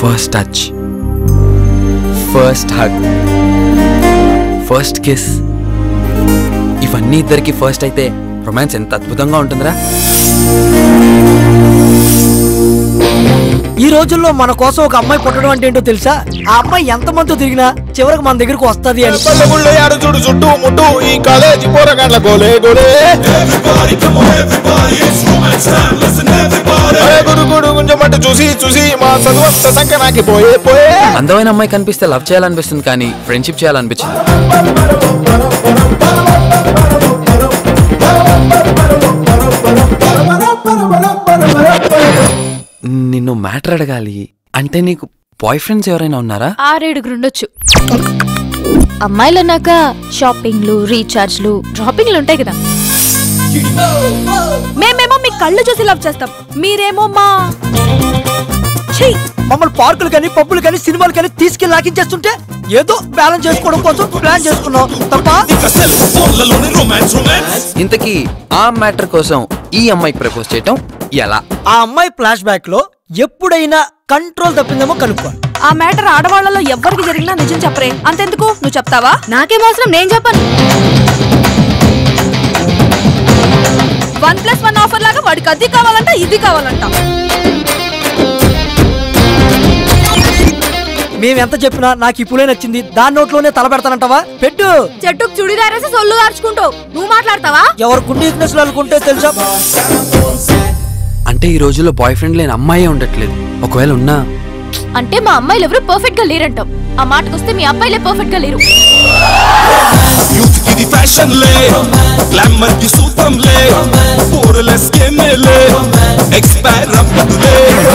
First touch first hug first kiss ఇవన్నీ ఇద్దరికి first అయితే రొమాన్స్ ఎంత అద్భుతంగా ఉంటుందిరా ఈ రోజుల్లో మన కోసం ఒక అమ్మాయి పుట్టడం అంటే ఏంటో తెలుసా ఆ అమ్మాయి ఎంత మందితో తిరిగినా చివరికి మన దగ్గరకు వస్తది అని పల్లెగుళ్ళు యాడు చూడు చుట్టూ ముట్టు ఈ కాలేజీ పోరగాండ్ల గోలే గోలే అరే గుడు గుడు గుంజమంట చూసి చూసి మా చదువంత సంఖ్య నాకి పోయే పోయే అందమైన అమ్మాయి కనిపిస్తే లవ్ చేయాలనిపిస్తుంది కానీ ఫ్రెండ్షిప్ చేయాలనిపించింది నిన్ను మ్యాటర్ అడగాలి అంటే నీకు బాయ్ ఫ్రెండ్స్ ఎవరైనా ఉన్నారా ఆరేడుగురు ఉండొచ్చు అమ్మాయిలు అన్నాక షాపింగ్లు రీఛార్జ్లు డ్రాపింగ్లు ఉంటాయి కదా మేమేమో మీ కళ్ళు చూసి లవ్ చేస్తాం మీరేమో మా ఛీ! మమ్మల్ని పార్కులు కానీ పబ్బులు కానీ సినిమాలు కానీ తీసుకెళ్ళి లాకించేస్తుంటే ఏదో బ్యాలెన్స్ చేసుకోవడం కోసం ప్లాన్ చేసుకున్నాం తప్ప ఇంతకీ ఆ మ్యాటర్ కోసం ఈ అమ్మాయికి ప్రపోజ్ చేయటం ఎలా ఆ అమ్మాయి ఫ్లాష్ బ్యాక్ లో ఎప్పుడైనా కంట్రోల్ తప్పిందేమో కనుక్కోవాలి ఆ మ్యాటర్ ఆడవాళ్ళలో ఎవ్వరికి జరిగినా నిజం చెప్పరే అంతెందుకు నువ్వు చెప్తావా నాకేం అవసరం నేను చెప్పను వన్ ప్లస్ వన్ ఆఫర్ లాగా వాడికి అది కావాలంట ఇది కావాలంట మేము ఎంత చెప్పినా నాకు ఈ పులే నచ్చింది దాని నోట్లోనే తల పెడతానంటావా పెట్టు చెట్టుకు చుడిదారేసి సొల్లు దాచుకుంటావు నువ్వు మాట్లాడతావా ఎవరు గుండె వీక్నెస్ అనుకుంటే తెలుసా అంటే ఈ రోజుల్లో బాయ్ ఫ్రెండ్ లేని అమ్మాయే ఉండట్లేదు ఒకవేళ ఉన్నా అంటే మా అమ్మాయిలు ఎవరు పర్ఫెక్ట్ గా లేరంటాం ఆ మాటకొస్తే మీ అబ్బాయిలే పర్ఫెక్ట్ గా లేరు యూత్ కి ఇది ఫ్యాషన్ లే గ్లామర్ కి సూత్రం లే పూరల స్కేమ్ లే ఎక్స్పైర్ అవ్వదులే